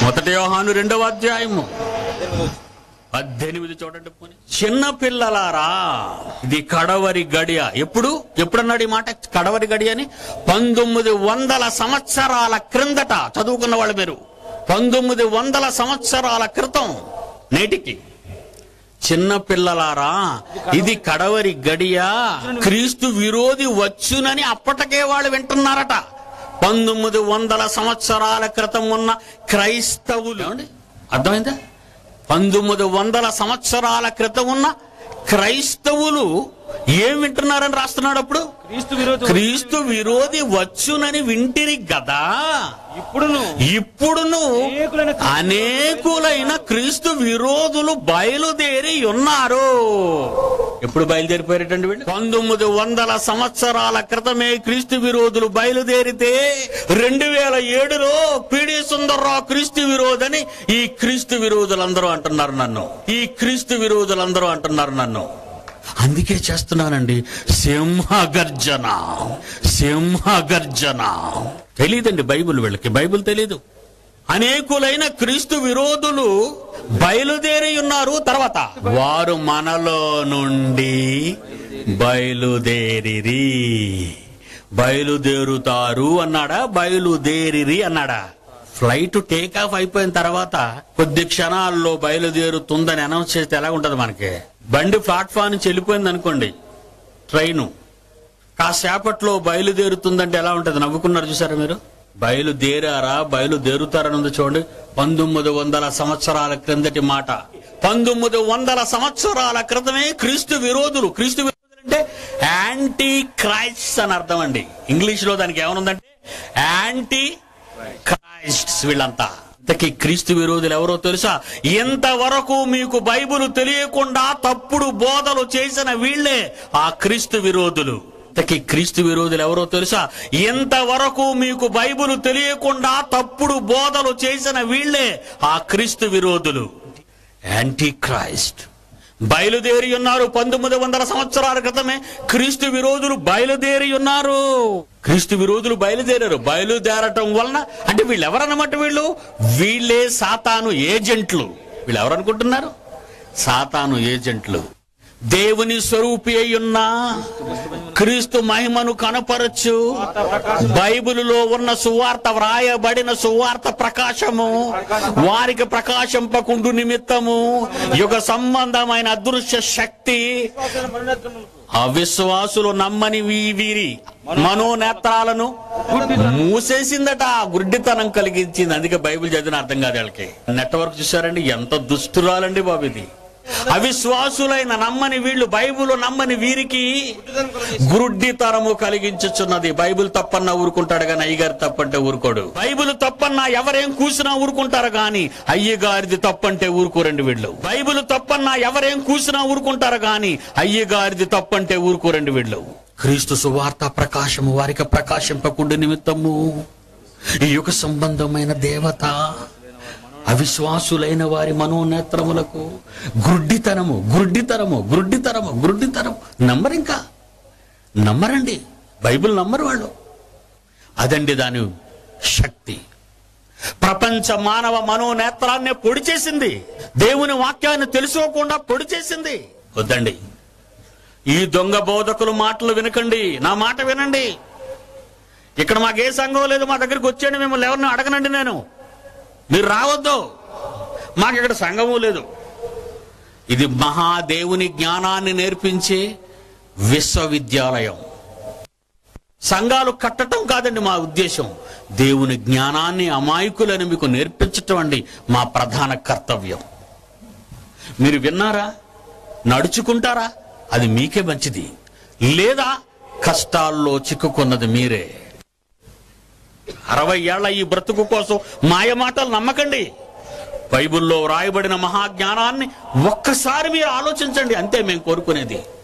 మొదటి యోహాను రెండవ అధ్యాయము పద్దెనిమిది చూడండి పోనీ. చిన్న పిల్లలారా ఇది కడవరి గడియ ఎప్పుడు ఎప్పుడన్నాడు ఈ మాట కడవరి గడియ అని పంతొమ్మిది వందల సంవత్సరాల క్రిందట చదువుకున్న వాళ్ళు మీరు పంతొమ్మిది వందల సంవత్సరాల క్రితం నేటికి చిన్న పిల్లలారా ఇది కడవరి గడియ క్రీస్తు విరోధి వచ్చునని అప్పటికే వాళ్ళు వింటున్నారట పంతొమ్మిది వందల సంవత్సరాల క్రితం ఉన్న క్రైస్తవులు ఏమండి? అర్థమైందా పంతొమ్మిది వందల సంవత్సరాల క్రితం ఉన్న క్రైస్తవులు ఏం వింటున్నారని రాస్తున్నాడు అప్పుడు క్రీస్తు విరోధి క్రీస్తు విరోధి వచ్చునని వింటిరి గదా ఇప్పుడును ఇప్పుడును అనేకులైన అనేకులైన క్రీస్తు విరోధులు బయలుదేరి ఉన్నారు ఎప్పుడు బయలుదేరిపోయారటండి వీళ్ళు పంతొమ్మిది వందల సంవత్సరాల క్రితమే క్రీస్తు విరోధులు బయలుదేరితే రెండు వేల ఏడులో పిడి సుందర్రావు క్రీస్తు విరోధని ఈ క్రీస్తు విరోధులందరూ అంటున్నారు నన్ను ఈ క్రీస్తు విరోధులందరూ అంటున్నారు నన్ను అందుకే చేస్తున్నానండి సింహగర్జన సింహగర్జన తెలియదండి బైబిల్ వీళ్ళకి బైబిల్ తెలీదు అనేకులైన క్రీస్తు విరోధులు బయలుదేరి ఉన్నారు తర్వాత వారు మనలో నుండి బయలుదేరిరి బయలుదేరుతారు అన్నాడా బయలుదేరిరి అన్నాడా ఫ్లైట్ టేక్ ఆఫ్ అయిపోయిన తర్వాత కొద్ది క్షణాల్లో బయలుదేరుతుందని అనౌన్స్ చేస్తే ఎలా ఉంటది మనకి బండి ప్లాట్ఫామ్ నుంచి వెళ్ళిపోయింది అనుకోండి ట్రైను కాసేపట్లో బయలుదేరుతుందంటే ఎలా ఉంటది నవ్వుకున్నారు చూసారా మీరు బయలుదేరారా బయలుదేరుతారని ఉంది చూడండి పంతొమ్మిది వందల సంవత్సరాల క్రిందటి మాట పంతొమ్మిది వందల సంవత్సరాల క్రితమే క్రీస్తు విరోధులు క్రీస్తు విరోధులు అంటే యాంటీ క్రైస్ట్ అని అర్థం అండి ఇంగ్లీష్ లో దానికి ఏమనుందంటే యాంటీ క్రైస్ట్ వీళ్ళంతా ఇంతకీ క్రీస్తు విరోధులు ఎవరో తెలుసా ఎంతవరకు మీకు బైబిల్ తెలియకుండా తప్పుడు బోధలు చేసిన వీళ్ళే ఆ క్రీస్తు విరోధులు ఇంతకీ క్రీస్తు విరోధులు ఎవరో తెలుసా ఎంతవరకు మీకు బైబిల్ తెలియకుండా తప్పుడు బోధలు చేసిన వీళ్ళే ఆ క్రీస్తు విరోధులు యాంటీ క్రైస్ట్ బయలుదేరి ఉన్నారు పంతొమ్మిది వందల సంవత్సరాల క్రితమే క్రీస్తు విరోధులు బయలుదేరి ఉన్నారు క్రీస్తు విరోధులు బయలుదేరారు బయలుదేరటం వలన అంటే వీళ్ళు ఎవరన్నమాట వీళ్ళు వీళ్ళే సాతాను ఏజెంట్లు వీళ్ళు ఎవరనుకుంటున్నారు సాతాను ఏజెంట్లు దేవుని స్వరూపి అయ్యున్న క్రీస్తు మహిమను కనపరచు బైబిలులో ఉన్న సువార్త వ్రాయబడిన సువార్త ప్రకాశము వారికి ప్రకాశింపకుండు నిమిత్తము యుగ సంబంధమైన అదృశ్య శక్తి అవిశ్వాసులు నమ్మని వీ- వీరి మనోనేత్రాలను మూసేసిందట ఆ గుడ్డితనం కలిగించింది అందుకే బైబిల్ చదివిన అర్థం కాదు వాళ్ళకి నెట్వర్క్ చూసారండి ఎంత దుస్తురాలండి బాబు ఇది అవిశ్వాసులైన నమ్మని వీళ్ళు బైబిల్ నమ్మని వీరికి గురుడ్డితనము కలిగించుచున్నది బైబిల్ తప్పన్నా ఊరుకుంటాడు కానీ అయ్యగారి తప్పంటే ఊరుకోడు బైబిల్ తప్పన్నా ఎవరేం కూసినా ఊరుకుంటారు గాని అయ్యగారిది తప్పంటే ఊరుకోరండి వీళ్ళు బైబిల్ తప్పన్నా ఎవరేం కూసినా ఊరుకుంటారు గాని అయ్యగారిది తప్పంటే ఊరుకోరండి వీళ్ళు క్రీస్తు సువార్త ప్రకాశము వారికి ప్రకాశింపకుండా నిమిత్తము ఈ యుగ సంబంధమైన దేవత అవిశ్వాసులైన వారి మనోనేత్రములకు గుడ్డితనము గుడ్డితనము గుడ్డితనము గుడ్డితనము నమ్మరు ఇంకా నమ్మరండి బైబిల్ నమ్మరు వాళ్ళు అదండి దాని శక్తి ప్రపంచ మానవ మనోనేత్రాన్ని పొడి చేసింది దేవుని వాక్యాన్ని తెలుసుకోకుండా పొడి చేసింది వద్దండి ఈ దొంగ బోధకుల మాటలు వినకండి నా మాట వినండి ఇక్కడ మాకు ఏ సంఘం లేదు మా దగ్గరికి వచ్చేయండి మిమ్మల్ని ఎవరిని అడగనండి నేను మీరు రావద్దు మాకు ఇక్కడ సంఘము లేదు ఇది మహాదేవుని జ్ఞానాన్ని నేర్పించే విశ్వవిద్యాలయం సంఘాలు కట్టడం కాదండి మా ఉద్దేశం దేవుని జ్ఞానాన్ని అమాయకులను మీకు నేర్పించటం అండి మా ప్రధాన కర్తవ్యం మీరు విన్నారా నడుచుకుంటారా అది మీకే మంచిది లేదా కష్టాల్లో చిక్కుకున్నది మీరే అరవై ఏళ్ల ఈ బ్రతుకు కోసం మాయ మాటలు నమ్మకండి బైబిల్లో వ్రాయబడిన మహాజ్ఞానాన్ని ఒక్కసారి మీరు ఆలోచించండి అంతే మేము కోరుకునేది